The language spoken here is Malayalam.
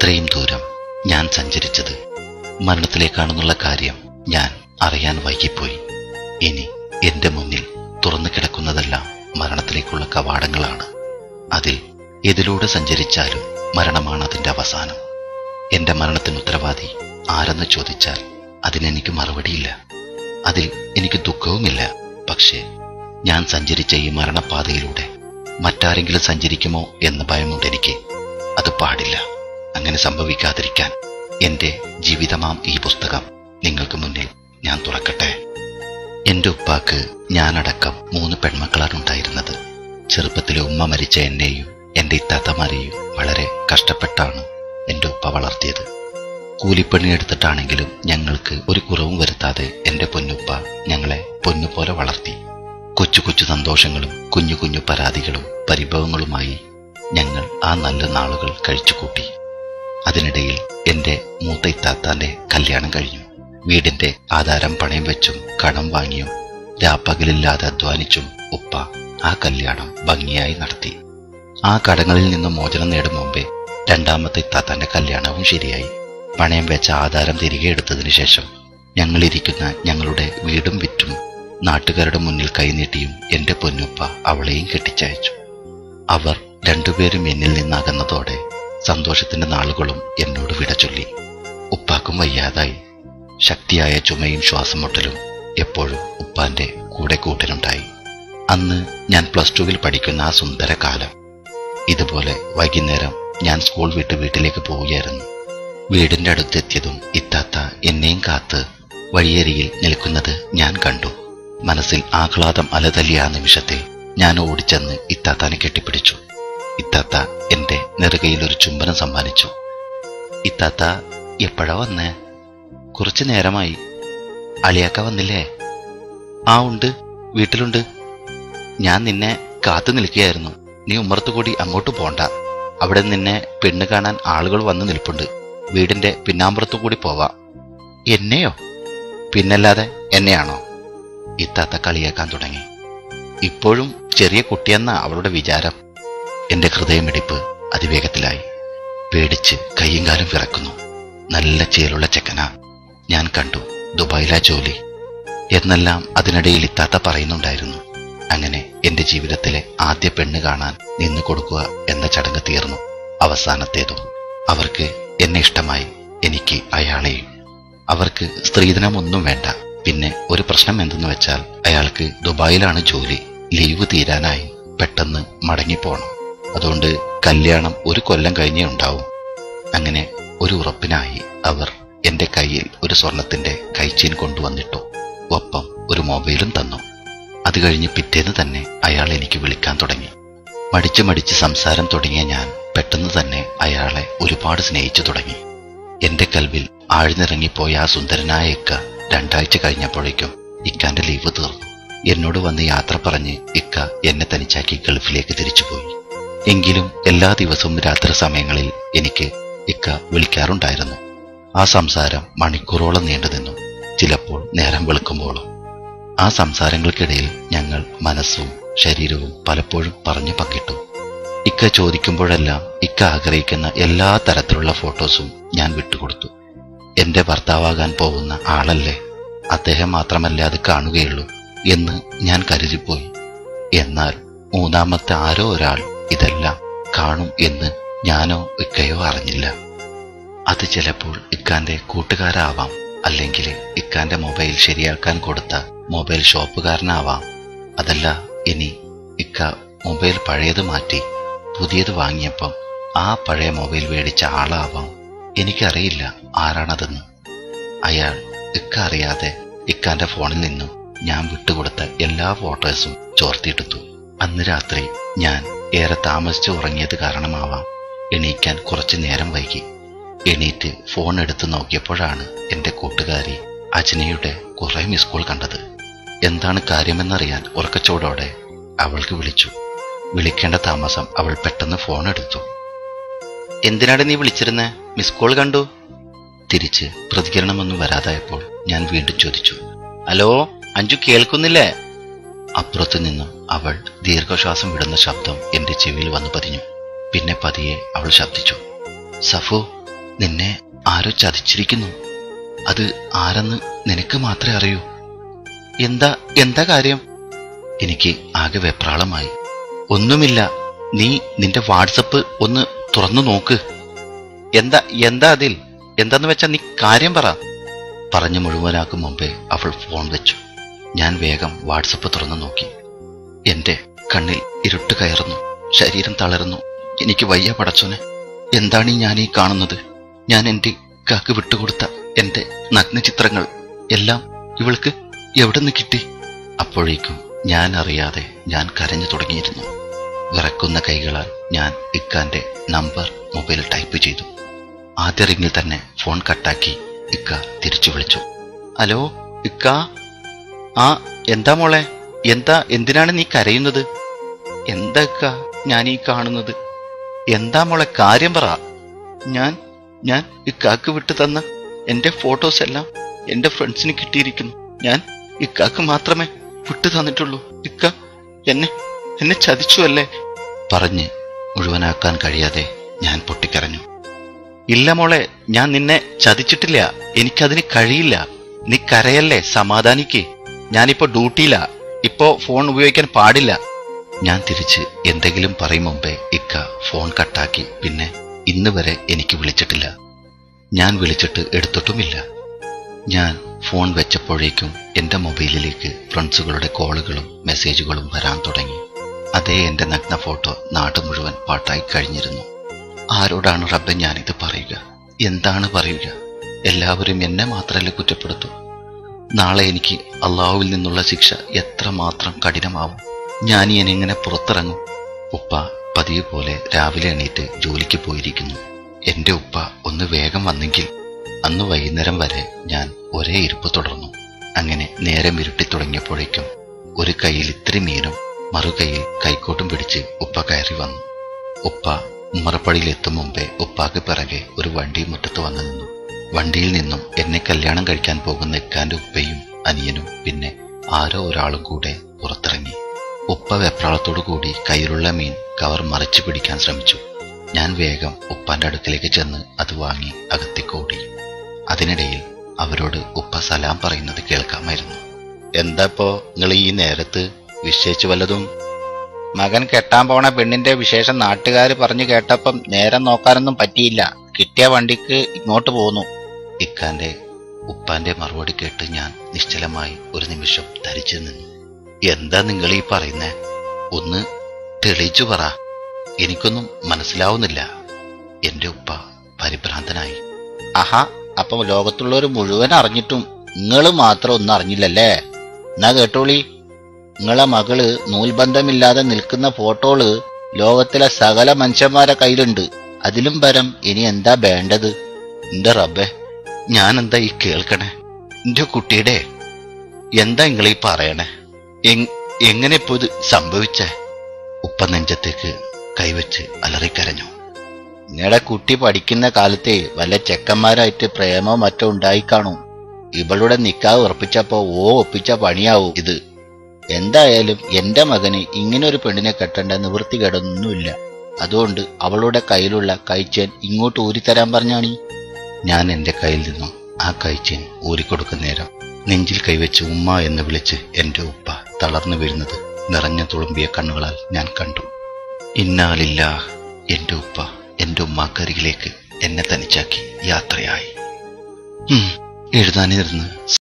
ഇത്രയും ദൂരം ഞാൻ സഞ്ചരിച്ചത് മരണത്തിലേക്കാണെന്നുള്ള കാര്യം ഞാൻ അറിയാൻ വൈകിപ്പോയി ഇനി എന്റെ മുന്നിൽ തുറന്നു കിടക്കുന്നതെല്ലാം മരണത്തിലേക്കുള്ള കവാടങ്ങളാണ് അതിൽ എതിലൂടെ സഞ്ചരിച്ചാലും മരണമാണ് അതിന്റെ അവസാനം എന്റെ മരണത്തിന് ഉത്തരവാദി ആരെന്ന് ചോദിച്ചാൽ അതിനെനിക്ക് മറുപടിയില്ല അതിൽ എനിക്ക് ദുഃഖവുമില്ല പക്ഷേ ഞാൻ സഞ്ചരിച്ച ഈ മരണപാതയിലൂടെ മറ്റാരെങ്കിലും സഞ്ചരിക്കുമോ എന്ന ഭയമുണ്ട് എനിക്ക് അത് പാടില്ല അങ്ങനെ സംഭവിക്കാതിരിക്കാൻ എന്റെ ജീവിതമാം ഈ പുസ്തകം നിങ്ങൾക്ക് മുന്നിൽ ഞാൻ തുറക്കട്ടെ എന്റെ ഉപ്പാക്ക് ഞാനടക്കം മൂന്ന് പെൺമക്കളാണ് ഉണ്ടായിരുന്നത് ചെറുപ്പത്തിലെ ഉമ്മ മരിച്ച എന്നെയും എന്റെ ഇത്താത്തമാരെയും വളരെ കഷ്ടപ്പെട്ടാണ് എന്റെ ഉപ്പ വളർത്തിയത് കൂലിപ്പണി എടുത്തിട്ടാണെങ്കിലും ഞങ്ങൾക്ക് ഒരു കുറവും വരുത്താതെ എന്റെ പൊന്നുപ്പ ഞങ്ങളെ പൊന്നുപോലെ വളർത്തി കൊച്ചു കൊച്ചു സന്തോഷങ്ങളും കുഞ്ഞു കുഞ്ഞു പരാതികളും പരിഭവങ്ങളുമായി ഞങ്ങൾ ആ നല്ല നാളുകൾ കഴിച്ചുകൂട്ടി അതിനിടയിൽ എന്റെ മൂത്ത ഇത്താത്താന്റെ കല്യാണം കഴിഞ്ഞു വീടിന്റെ ആധാരം പണയം വെച്ചും കടം വാങ്ങിയും രാപ്പകലില്ലാതെ അധ്വാനിച്ചും ഉപ്പ ആ കല്യാണം ഭംഗിയായി നടത്തി ആ കടങ്ങളിൽ നിന്ന് മോചനം നേടും മുമ്പേ രണ്ടാമത്തെ ഇത്താത്താന്റെ കല്യാണവും ശരിയായി പണയം വെച്ച ആധാരം തിരികെ എടുത്തതിനു ശേഷം ഞങ്ങളിരിക്കുന്ന ഞങ്ങളുടെ വീടും വിറ്റും നാട്ടുകാരുടെ മുന്നിൽ കൈനീട്ടിയും എന്റെ പൊന്നുപ്പ അവളെയും കെട്ടിച്ചയച്ചു അവർ രണ്ടുപേരും എന്നിൽ നിന്നകന്നതോടെ സന്തോഷത്തിന്റെ നാളുകളും എന്നോട് വിട ചൊല്ലി ഉപ്പാക്കും വയ്യാതായി ശക്തിയായ ചുമയും ശ്വാസം മുട്ടലും എപ്പോഴും ഉപ്പാന്റെ കൂടെ കൂട്ടിനുണ്ടായി അന്ന് ഞാൻ പ്ലസ് ടുവിൽ പഠിക്കുന്ന ആ സുന്ദര കാലം ഇതുപോലെ വൈകുന്നേരം ഞാൻ സ്കൂൾ വിട്ട് വീട്ടിലേക്ക് പോവുകയായിരുന്നു വീടിന്റെ അടുത്തെത്തിയതും ഇത്താത്ത എന്നെയും കാത്ത് വഴിയരികിൽ നിൽക്കുന്നത് ഞാൻ കണ്ടു മനസ്സിൽ ആഹ്ലാദം അലതല്ലിയ ആ നിമിഷത്തിൽ ഞാൻ ഓടിച്ചെന്ന് ഇത്താത്താനെ കെട്ടിപ്പിടിച്ചു ഇത്താത്ത എന്റെ നെറുകയിൽ ഒരു ചുംബനം സമ്മാനിച്ചു ഇത്താത്ത എപ്പോഴാ വന്നേ കുറച്ചു നേരമായി അളിയാക്ക വന്നില്ലേ ആ ഉണ്ട് വീട്ടിലുണ്ട് ഞാൻ നിന്നെ കാത്തു നിൽക്കുകയായിരുന്നു നീ ഉമ്മറത്തു കൂടി അങ്ങോട്ട് പോണ്ട അവിടെ നിന്നെ പെണ്ണ് കാണാൻ ആളുകൾ വന്ന് നിൽപ്പുണ്ട് വീടിന്റെ പിന്നാമ്പുറത്തു കൂടി പോവാം എന്നെയോ പിന്നല്ലാതെ എന്നെയാണോ ഇത്താത്ത കളിയാക്കാൻ തുടങ്ങി ഇപ്പോഴും ചെറിയ കുട്ടിയെന്ന അവളുടെ വിചാരം എന്റെ ഹൃദയമിടിപ്പ് അതിവേഗത്തിലായി പേടിച്ച് കയ്യും കാലും വിറക്കുന്നു നല്ല ചേലുള്ള ചെക്കന ഞാൻ കണ്ടു ദുബായിലാ ജോലി എന്നെല്ലാം അതിനിടയിൽ ഇത്താത്ത പറയുന്നുണ്ടായിരുന്നു അങ്ങനെ എന്റെ ജീവിതത്തിലെ ആദ്യ പെണ്ണ് കാണാൻ നിന്നു കൊടുക്കുക എന്ന ചടങ്ങ് തീർന്നു അവസാനത്തേതും അവർക്ക് എന്നെ ഇഷ്ടമായി എനിക്ക് അയാളെയും അവർക്ക് സ്ത്രീധനമൊന്നും വേണ്ട പിന്നെ ഒരു പ്രശ്നം എന്തെന്ന് വെച്ചാൽ അയാൾക്ക് ദുബായിലാണ് ജോലി ലീവ് തീരാനായി പെട്ടെന്ന് മടങ്ങിപ്പോണം അതുകൊണ്ട് കല്യാണം ഒരു കൊല്ലം കഴിഞ്ഞേ ഉണ്ടാവും അങ്ങനെ ഒരു ഉറപ്പിനായി അവർ എന്റെ കയ്യിൽ ഒരു സ്വർണത്തിന്റെ കൈച്ചീൻ കൊണ്ടുവന്നിട്ടു ഒപ്പം ഒരു മൊബൈലും തന്നു അത് കഴിഞ്ഞ് പിറ്റേന്ന് തന്നെ അയാൾ എനിക്ക് വിളിക്കാൻ തുടങ്ങി മടിച്ചു മടിച്ച് സംസാരം തുടങ്ങിയ ഞാൻ പെട്ടെന്ന് തന്നെ അയാളെ ഒരുപാട് സ്നേഹിച്ചു തുടങ്ങി എന്റെ കൽവിൽ ആഴ്ന്നിറങ്ങിപ്പോയ ആ സുന്ദരനായ ഇക്ക രണ്ടാഴ്ച കഴിഞ്ഞപ്പോഴേക്കും ഇക്കാന്റെ ലീവ് തീർന്നു എന്നോട് വന്ന് യാത്ര പറഞ്ഞ് ഇക്ക എന്നെ തനിച്ചാക്കി ഗൾഫിലേക്ക് തിരിച്ചുപോയി എങ്കിലും എല്ലാ ദിവസവും രാത്രി സമയങ്ങളിൽ എനിക്ക് ഇക്ക വിളിക്കാറുണ്ടായിരുന്നു ആ സംസാരം മണിക്കൂറോളം നീണ്ടുനിന്നു ചിലപ്പോൾ നേരം വെളുക്കുമ്പോഴും ആ സംസാരങ്ങൾക്കിടയിൽ ഞങ്ങൾ മനസ്സും ശരീരവും പലപ്പോഴും പറഞ്ഞു പങ്കിട്ടു ഇക്ക ചോദിക്കുമ്പോഴെല്ലാം ഇക്ക ആഗ്രഹിക്കുന്ന എല്ലാ തരത്തിലുള്ള ഫോട്ടോസും ഞാൻ വിട്ടുകൊടുത്തു എന്റെ ഭർത്താവാകാൻ പോകുന്ന ആളല്ലേ അദ്ദേഹം മാത്രമല്ലേ അത് കാണുകയുള്ളൂ എന്ന് ഞാൻ കരുതിപ്പോയി എന്നാൽ മൂന്നാമത്തെ ആരോ ഒരാൾ ഇതെല്ലാം കാണും എന്ന് ഞാനോ ഇക്കയോ അറിഞ്ഞില്ല അത് ചിലപ്പോൾ ഇക്കാന്റെ കൂട്ടുകാരാവാം അല്ലെങ്കിൽ ഇക്കാന്റെ മൊബൈൽ ശരിയാക്കാൻ കൊടുത്ത മൊബൈൽ ഷോപ്പുകാരനാവാം അതല്ല ഇനി ഇക്ക മൊബൈൽ പഴയത് മാറ്റി പുതിയത് വാങ്ങിയപ്പം ആ പഴയ മൊബൈൽ മേടിച്ച ആളാവാം എനിക്കറിയില്ല ആരാണതെന്ന് അയാൾ ഇക്ക അറിയാതെ ഇക്കാന്റെ ഫോണിൽ നിന്നും ഞാൻ വിട്ടുകൊടുത്ത എല്ലാ ഫോട്ടോസും ചോർത്തിയെടുത്തു അന്ന് രാത്രി ഞാൻ ഏറെ താമസിച്ച് ഉറങ്ങിയത് കാരണമാവാം എണീക്കാൻ കുറച്ചു നേരം വൈകി എണീറ്റ് ഫോൺ എടുത്തു നോക്കിയപ്പോഴാണ് എന്റെ കൂട്ടുകാരി അജ്നയുടെ കുറെ മിസ് കോൾ കണ്ടത് എന്താണ് കാര്യമെന്നറിയാൻ ഉറക്കച്ചോടോടെ അവൾക്ക് വിളിച്ചു വിളിക്കേണ്ട താമസം അവൾ പെട്ടെന്ന് ഫോൺ എടുത്തു എന്തിനാണ് നീ വിളിച്ചിരുന്നേ മിസ് കോൾ കണ്ടു തിരിച്ച് പ്രതികരണമൊന്നും വരാതായപ്പോൾ ഞാൻ വീണ്ടും ചോദിച്ചു ഹലോ അഞ്ചു കേൾക്കുന്നില്ലേ അപ്പുറത്തു നിന്നും അവൾ ദീർഘശ്വാസം വിടുന്ന ശബ്ദം എന്റെ ചെവിയിൽ വന്നു പതിഞ്ഞു പിന്നെ പതിയെ അവൾ ശബ്ദിച്ചു സഫു നിന്നെ ആരോ ചതിച്ചിരിക്കുന്നു അത് ആരെന്ന് നിനക്ക് മാത്രമേ അറിയൂ എന്താ എന്താ കാര്യം എനിക്ക് ആകെ വെപ്രാളമായി ഒന്നുമില്ല നീ നിന്റെ വാട്സപ്പ് ഒന്ന് തുറന്നു നോക്ക് എന്താ എന്താ അതിൽ എന്താന്ന് വെച്ചാ നീ കാര്യം പറ പറഞ്ഞു മുഴുവനാക്കും മുമ്പേ അവൾ ഫോൺ വെച്ചു ഞാൻ വേഗം വാട്സപ്പ് തുറന്നു നോക്കി എന്റെ കണ്ണിൽ ഇരുട്ട് കയറുന്നു ശരീരം തളരുന്നു എനിക്ക് വയ്യ പടച്ചോനെ എന്താണ് ഈ ഞാൻ ഈ കാണുന്നത് ഞാൻ എന്റെ കാക്ക് വിട്ടുകൊടുത്ത എന്റെ നഗ്നചിത്രങ്ങൾ എല്ലാം ഇവൾക്ക് എവിടെ നിന്ന് കിട്ടി അപ്പോഴേക്കും ഞാൻ അറിയാതെ ഞാൻ കരഞ്ഞു തുടങ്ങിയിരുന്നു വിറക്കുന്ന കൈകളാൽ ഞാൻ ഇക്കാന്റെ നമ്പർ മൊബൈൽ ടൈപ്പ് ചെയ്തു ആദ്യ റിങ്ങിൽ തന്നെ ഫോൺ കട്ടാക്കി ഇക്ക തിരിച്ചു വിളിച്ചു ഹലോ ഇക്ക ആ എന്താ മോളെ എന്താ എന്തിനാണ് നീ കരയുന്നത് എന്താ ഇക്ക ഞാൻ ഈ കാണുന്നത് എന്താ മോളെ കാര്യം പറ ഞാൻ ഞാൻ ഇക്കാക്ക് വിട്ടു തന്ന എന്റെ ഫോട്ടോസ് എല്ലാം എന്റെ ഫ്രണ്ട്സിന് കിട്ടിയിരിക്കുന്നു ഞാൻ ഇക്കാക്ക് മാത്രമേ വിട്ടു തന്നിട്ടുള്ളൂ ഇക്ക എന്നെ എന്നെ ചതിച്ചു അല്ലേ പറഞ്ഞ് മുഴുവനാക്കാൻ കഴിയാതെ ഞാൻ പൊട്ടിക്കരഞ്ഞു ഇല്ല മോളെ ഞാൻ നിന്നെ ചതിച്ചിട്ടില്ല എനിക്കതിന് കഴിയില്ല നീ കരയല്ലേ സമാധാനിക്ക് ഞാനിപ്പോ ഡ്യൂട്ടിയിലാ ഇപ്പോ ഫോൺ ഉപയോഗിക്കാൻ പാടില്ല ഞാൻ തിരിച്ച് എന്തെങ്കിലും പറയും മുമ്പേ ഇക്ക ഫോൺ കട്ടാക്കി പിന്നെ ഇന്ന് വരെ എനിക്ക് വിളിച്ചിട്ടില്ല ഞാൻ വിളിച്ചിട്ട് എടുത്തിട്ടുമില്ല ഞാൻ ഫോൺ വെച്ചപ്പോഴേക്കും എന്റെ മൊബൈലിലേക്ക് ഫ്രണ്ട്സുകളുടെ കോളുകളും മെസ്സേജുകളും വരാൻ തുടങ്ങി അതേ എന്റെ നഗ്ന ഫോട്ടോ നാട് മുഴുവൻ പാട്ടായി കഴിഞ്ഞിരുന്നു ആരോടാണ് റബ്ബെ ഞാനിത് പറയുക എന്താണ് പറയുക എല്ലാവരും എന്നെ മാത്രമല്ലേ കുറ്റപ്പെടുത്തൂ നാളെ എനിക്ക് അള്ളാഹുവിൽ നിന്നുള്ള ശിക്ഷ എത്രമാത്രം കഠിനമാവും ഞാൻ ഇനി എങ്ങനെ പുറത്തിറങ്ങും ഉപ്പ പതിവ് പോലെ രാവിലെ എണീറ്റ് ജോലിക്ക് പോയിരിക്കുന്നു എന്റെ ഉപ്പ ഒന്ന് വേഗം വന്നെങ്കിൽ അന്ന് വൈകുന്നേരം വരെ ഞാൻ ഒരേ ഇരിപ്പ് തുടർന്നു അങ്ങനെ നേരം ഇരുട്ടി തുടങ്ങിയപ്പോഴേക്കും ഒരു കൈയിൽ ഇത്തിരി മീനും മറുകൈയിൽ കൈക്കോട്ടും പിടിച്ച് ഉപ്പ കയറി വന്നു ഉപ്പ ഉമ്മറപ്പടിയിൽ എത്തും മുമ്പേ ഉപ്പാക്ക് പിറകെ ഒരു വണ്ടി മുറ്റത്ത് വന്നു നിന്നു വണ്ടിയിൽ നിന്നും എന്നെ കല്യാണം കഴിക്കാൻ പോകുന്ന ഇക്കാന്റെ ഉപ്പയും അനിയനും പിന്നെ ആരോ ഒരാളും കൂടെ പുറത്തിറങ്ങി ഉപ്പ വെപ്രാളത്തോടു കൂടി കയ്യിലുള്ള മീൻ കവർ മറിച്ചു പിടിക്കാൻ ശ്രമിച്ചു ഞാൻ വേഗം ഉപ്പാന്റെ അടുക്കലേക്ക് ചെന്ന് അത് വാങ്ങി അകത്തേക്കോടി അതിനിടയിൽ അവരോട് ഉപ്പ സലാം പറയുന്നത് കേൾക്കാമായിരുന്നു എന്താപ്പോ നിങ്ങൾ ഈ നേരത്ത് വിശേഷിച്ചു വല്ലതും മകൻ കെട്ടാൻ പോണ പെണ്ണിന്റെ വിശേഷം നാട്ടുകാർ പറഞ്ഞു കേട്ടപ്പം നേരം നോക്കാനൊന്നും പറ്റിയില്ല കിട്ടിയ വണ്ടിക്ക് ഇങ്ങോട്ട് പോന്നു ഇക്കാന്റെ ഉപ്പാന്റെ മറുപടി കേട്ട് ഞാൻ നിശ്ചലമായി ഒരു നിമിഷം ധരിച്ചു നിന്നു എന്താ നിങ്ങൾ ഈ പറയുന്നേ ഒന്ന് തെളിയിച്ചു പറ എനിക്കൊന്നും മനസ്സിലാവുന്നില്ല എന്റെ ഉപ്പ പരിഭ്രാന്തനായി ആഹാ അപ്പം ലോകത്തുള്ളവർ മുഴുവൻ അറിഞ്ഞിട്ടും നിങ്ങള് മാത്രം ഒന്നും അറിഞ്ഞില്ലല്ലേ എന്നാ കേട്ടോളി നിങ്ങളെ മകള് നൂൽബന്ധമില്ലാതെ നിൽക്കുന്ന ഫോട്ടോള് ലോകത്തിലെ സകല മനുഷ്യന്മാരെ കയ്യിലുണ്ട് അതിലും പരം ഇനി എന്താ വേണ്ടത് എന്റെ റബ്ബെ ഞാൻ എന്താ ഈ കേൾക്കണേ എന്റെ കുട്ടിയുടെ എന്താ നിങ്ങൾ ഈ പറയണേ എങ്- എങ്ങനെ ഇപ്പോ ഇത് സംഭവിച്ചേ ഉപ്പ നെഞ്ചത്തേക്ക് കൈവച്ച് അലറിക്കരഞ്ഞു നിങ്ങളുടെ കുട്ടി പഠിക്കുന്ന കാലത്തെ വല്ല ചെക്കന്മാരായിട്ട് പ്രേമോ മറ്റോ ഉണ്ടായിക്കാണും ഇവളുടെ നിക്കാഹ് ഉറപ്പിച്ചപ്പോ ഓ ഒപ്പിച്ച പണിയാവും ഇത് എന്തായാലും എന്റെ മകന് ഇങ്ങനെ ഒരു പെണ്ണിനെ കെട്ടേണ്ട നിവൃത്തികേടൊന്നുമില്ല അതുകൊണ്ട് അവളുടെ കയ്യിലുള്ള കൈച്ചേൻ ഇങ്ങോട്ട് ഊരിത്തരാൻ പറഞ്ഞാണീ ഞാൻ എന്റെ കയ്യിൽ നിന്നും ആ കൈച്ചേൻ ഊരിക്കൊടുക്കുന്ന നേരം നെഞ്ചിൽ കൈവച്ച് ഉമ്മ എന്ന് വിളിച്ച് എന്റെ ഉപ്പ തളർന്നു വീഴുന്നത് നിറഞ്ഞ തുളുമ്പിയ കണ്ണുകളാൽ ഞാൻ കണ്ടു ഇന്നാലില്ല എന്റെ ഉപ്പ എന്റെ ഉമ്മാക്കരികിലേക്ക് എന്നെ തനിച്ചാക്കി യാത്രയായി ഉം, എഴുതാനിരുന്ന്